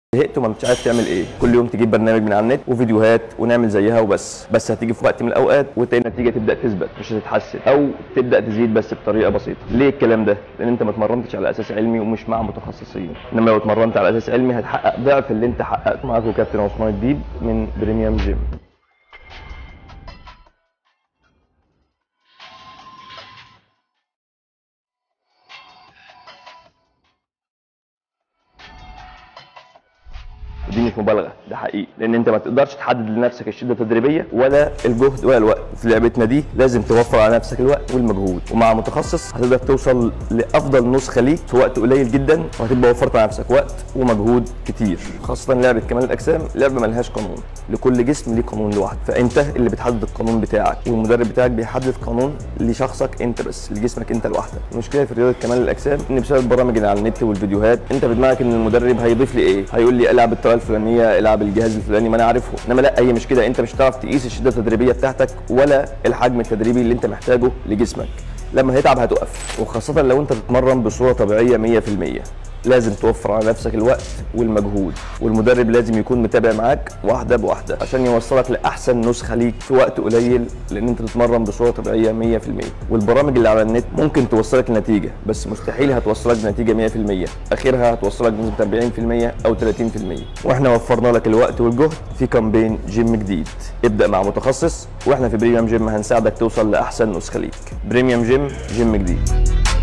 زهقت وما انتش عارف تعمل ايه كل يوم تجيب برنامج من على النت وفيديوهات ونعمل زيها وبس بس هتيجي في وقت من الاوقات وتلاقي النتيجه تبدا تثبت مش هتتحسن او تبدا تزيد بس بطريقه بسيطه ليه الكلام ده لان انت ما اتمرنتش على اساس علمي ومش مع متخصصين انما لو اتمرنت على اساس علمي هتحقق ضعف اللي انت حققته معاكم كابتن عثمان الديب من بريميوم جيم ودي مش مبالغه ده حقيقي لان انت ما تقدرش تحدد لنفسك الشده التدريبيه ولا الجهد ولا الوقت في لعبتنا دي لازم توفر على نفسك الوقت والمجهود ومع متخصص هتقدر توصل لافضل نسخه ليك في وقت قليل جدا وهتبقى وفرت على نفسك وقت ومجهود كتير خاصه لعبه كمال الاجسام لعبه ملهاش قانون لكل جسم ليه قانون لوحده فانت اللي بتحدد القانون بتاعك والمدرب بتاعك بيحدد قانون لشخصك انت بس لجسمك انت لوحدك المشكله في رياضه كمال الاجسام ان بسبب البرامج اللي على النت والفيديوهات انت بدماغك ان المدرب هيضيف لي ايه هيقول لي العب الطريقه الفلانيه العب الجهاز الفلاني ما انا عارفه انما لا هي مش كده انت مش هتعرف تقيس الشده التدريبيه بتاعتك ولا الحجم التدريبي اللي انت محتاجه لجسمك لما هيتعب هتقف وخاصه لو انت تتمرن بصوره طبيعيه 100% لازم توفر على نفسك الوقت والمجهود والمدرب لازم يكون متابع معاك واحده بواحده عشان يوصلك لاحسن نسخه ليك في وقت قليل لان انت تتمرن بصوره طبيعيه 100% والبرامج اللي على النت ممكن توصلك لنتيجه بس مستحيل هتوصلك لنتيجه 100% اخرها هتوصلك بنسبه 40% او 30% واحنا وفرنا لك الوقت والجهد في كامبين جيم جديد ابدا مع متخصص واحنا في بريميوم جيم هنساعدك توصل لاحسن نسخه ليك بريميوم جيم جيم جديد